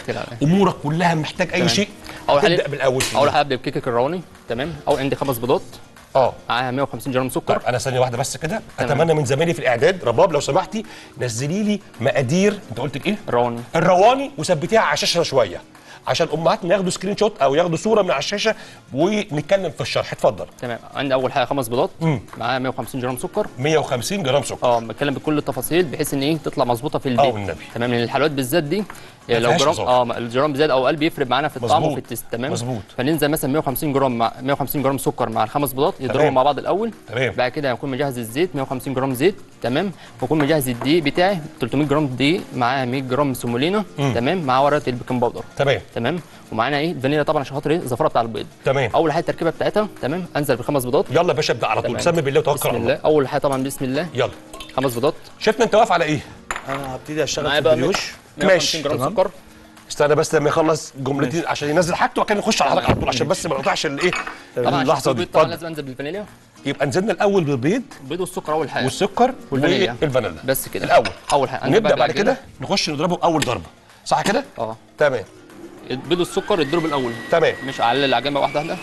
مشكلة يعني. امورك كلها محتاج اي تمام. شيء أول حاجة- تبدا بالاول فيه. اول حاجه ابدا بكيكه الرواني تمام او عندي خمس بيضات اه معاها 150 جرام سكر طيب انا ثانيه واحده بس كده تمام. اتمنى من زمايلي في الاعداد رباب لو سمحتي نزلي لي مقادير انت قلت ايه الرواني الرواني وثبتيها على الشاشه شويه عشان امهاتنا ياخدوا سكرين شوت او ياخدوا صوره من على الشاشه ونتكلم في الشرح اتفضل تمام عندي اول حاجه خمس بيضات مم. معاها 150 جرام سكر 150 جرام سكر اه بتكلم بكل التفاصيل بحيث ان ايه تطلع مظبوطه في البيت اه والنبي. تمام لان الحلويات بالذات دي لو فيهاش جرام هزار. اه الجرام بالذات او قلب يفرق معانا في الطعم مظبوط. وفي التست تمام مظبوط. فننزل مثلا 150 جرام مع 150 جرام سكر مع الخمس بيضات تمام. يضربهم مع بعض الاول تمام. بعد كده هكون مجهز الزيت 150 جرام زيت تمام واكون مجهز الدقيق بتاعي 300 جرام دقيق معاه 100 جرام سيمولينا تمام مع ورقه البيكنج باودر تمام تمام ومعانا ايه الفانيليا طبعا عشان خاطر ايه الزفاره بتاع البيض تمام اول حاجه التركيبه بتاعتها تمام انزل بخمس بيضات يلا يا باشا ابدا على طول تمام. سمي بالله وتوكل بسم على الله الله اول حاجه طبعا بسم الله يلا خمس بيضات شفنا انت واقف على ايه انا هبتدي اشتغل معايا في بقى البريوش 150 ماشي، جرام تمام. سكر استنى بس لما يخلص جملتين عشان ينزل حاجته وكان نخش على حضرتك على طول عشان بس ما نقطعش الايه طبعا اللحظه عشان دي البيض طبعا اتفضل. لازم انزل بالفانيليا يبقى نزلنا الاول بالبيض البيض والسكر اول حاجه والسكر والفانيليا. والفانيلا بس كده الاول اول حاجه أنزل نبدا بقى بعد بالعجينة. كده نخش نضربه باول ضربه صح كده اه تمام البيض والسكر يتضرب الاول تمام مش على العجينه واحده واحده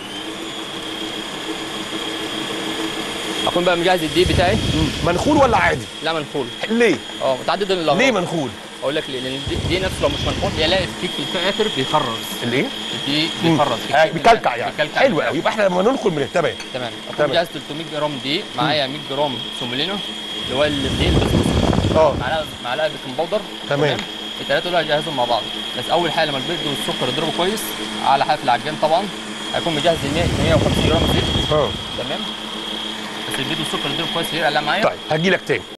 اكون بقى مجهز الدقيق بتاعي منخول ولا عادي لا منخول ليه اه متعدد الاغراض ليه منخول اقول لك ليه لان الدقيق الدقيق نفسه لو مش منخول بيلاقي الكيك في الاخر بيخرز الايه الدقيق بيخرز آه بيكلكع يعني بيكلكع حلو قوي يبقى احنا لما ندخل من تمام تمام اكون تمام. مجهز 300 جرام دقيق معايا 100 جرام سومولينا اللي هو الدقيق البسبوسه اه معلقه معلقه بيكنج باودر تمام. الثلاثه دول هجهزهم مع بعض بس اول حاجه لما البيض والسكر يضربوا كويس على حاجه في العجان طبعا هيكون مجهز 100 150 جرام زيت اه تمام بس البيض والسكر يضربوا كويس يقلق معايا طيب هجي لك تاني